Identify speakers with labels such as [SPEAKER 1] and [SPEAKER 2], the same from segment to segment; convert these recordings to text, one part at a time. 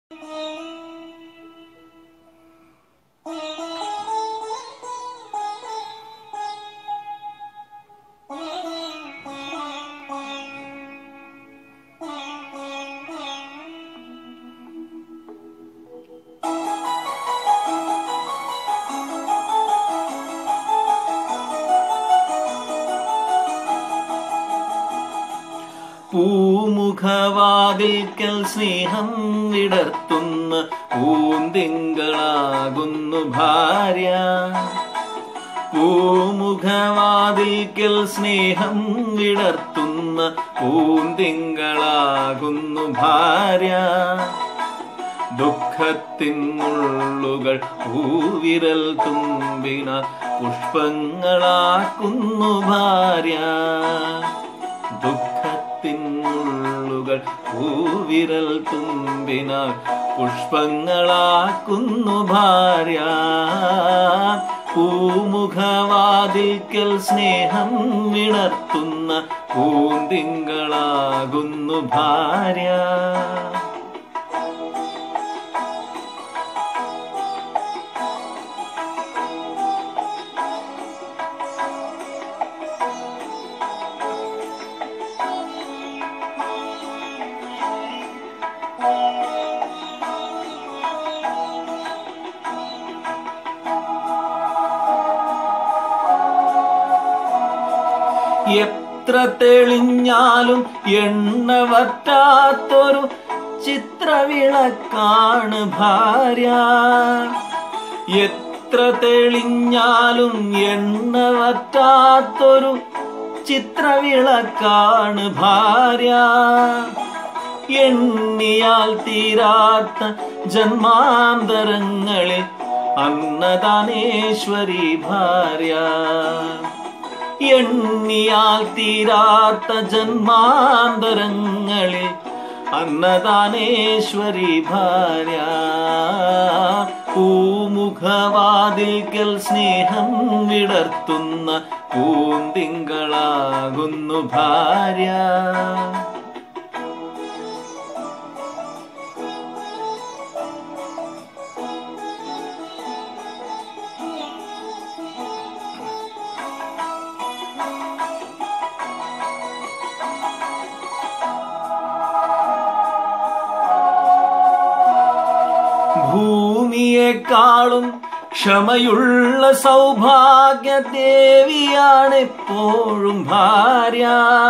[SPEAKER 1] പൂമുഖവാതിൽക്കൽ സ്നേഹം വിടർത്തുന്ന പൂന്തിങ്കളാകുന്നു ഭാര്യ പൂമുഖവാതിൽക്കൽ സ്നേഹം വിടർത്തുന്ന പൂന്തിങ്കളാകുന്നു ഭാര്യ ദുഃഖത്തിൻ മുള്ളുകൾ പൂവിരൽ തുമ്പിന പുഷ്പങ്ങളാക്കുന്നു ഭാര്യ ദുഃഖത്തിൻ മുള്ളുകൾ പൂവിരൽ തുമ്പിനാൽ പുഷ്പങ്ങളാക്കുന്നു ഭാര്യ പൂമുഖവാതിൽക്കൽ സ്നേഹം വിണർത്തുന്ന പൂന്തിങ്കളാകുന്നു ഭാര്യ എത്ര തെളിഞ്ഞാലും എണ്ണ വറ്റാത്തൊരു ചിത്രവിളക്കാണ് ഭാര്യ എത്ര തെളിഞ്ഞാലും എണ്ണ വറ്റാത്തൊരു ചിത്രവിളക്കാണ് ഭാര്യ എണ്ണിയാൽ തീരാത്ത ജന്മാന്തരങ്ങളിൽ അന്നദാനേശ്വരി ഭാര്യ എണ്ണിയാൽ തീരാത്ത ജന്മാന്തരങ്ങളിൽ അന്നദാനേശ്വരി ഭാര്യ പൂമുഖവാതിൽക്കൽ സ്നേഹം വിടർത്തുന്ന പൂന്തിങ്കളാകുന്നു ഭാര്യ ഭൂമിയെക്കാളും ക്ഷമയുള്ള സൗഭാഗ്യ ദേവിയാണ് എപ്പോഴും ഭാര്യ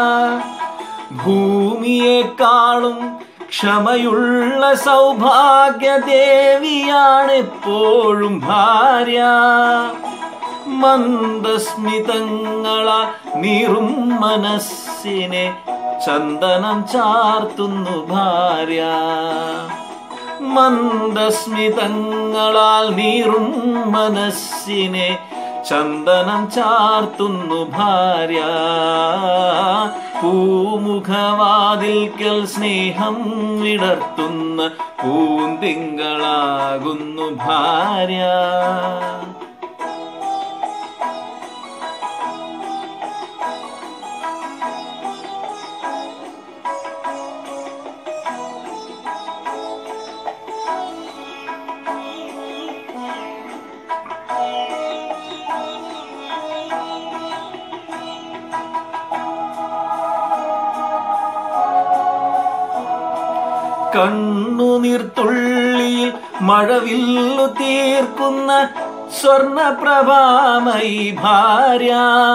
[SPEAKER 1] ഭൂമിയെക്കാളും ക്ഷമയുള്ള സൗഭാഗ്യ ദേവിയാണ് എപ്പോഴും ഭാര്യ മന്ദസ്മിതങ്ങളാ നീറും മനസ്സിനെ ചന്ദനം ചാർത്തുന്നു ഭാര്യ മന്ദസ്മിതങ്ങളാൽ നീറും മനസ്സിനെ ചന്ദനം ചാർത്തുന്നു ഭാര്യ പൂമുഖവാതിൽക്കൽ സ്നേഹം വിടർത്തുന്ന പൂന്തിങ്കളാകുന്നു ഭാര്യ കണ്ണുനീർത്തുള്ളിയിൽ മഴവില്ലു തീർക്കുന്ന സ്വർണപ്രഭാമയി ഭാര്യ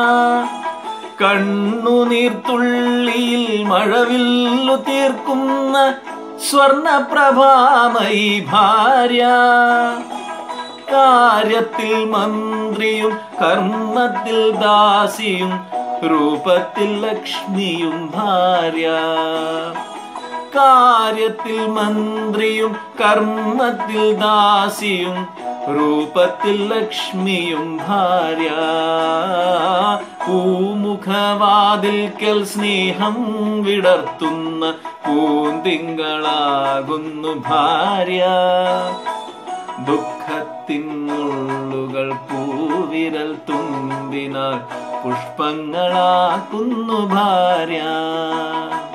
[SPEAKER 1] കണ്ണുനീർത്തുള്ളിയിൽ മഴവില്ലു തീർക്കുന്ന സ്വർണപ്രഭാമയി ഭാര്യ കാര്യത്തിൽ മന്ത്രിയും കർമ്മത്തിൽ ദാസിയും രൂപത്തിൽ ലക്ഷ്മിയും ഭാര്യ കാര്യത്തിൽ മന്ത്രിയും കർമ്മത്തിൽ ദാസിയും രൂപത്തിൽ ലക്ഷ്മിയും ഭാര്യ പൂമുഖവാതിൽക്കൽ സ്നേഹം വിടർത്തുന്ന പൂന്തിങ്കളാകുന്നു ഭാര്യ ദുഃഖത്തിൻ മുള്ളുകൾ പൂവിരൽ തുമ്പിനാൽ പുഷ്പങ്ങളാക്കുന്നു ഭാര്യ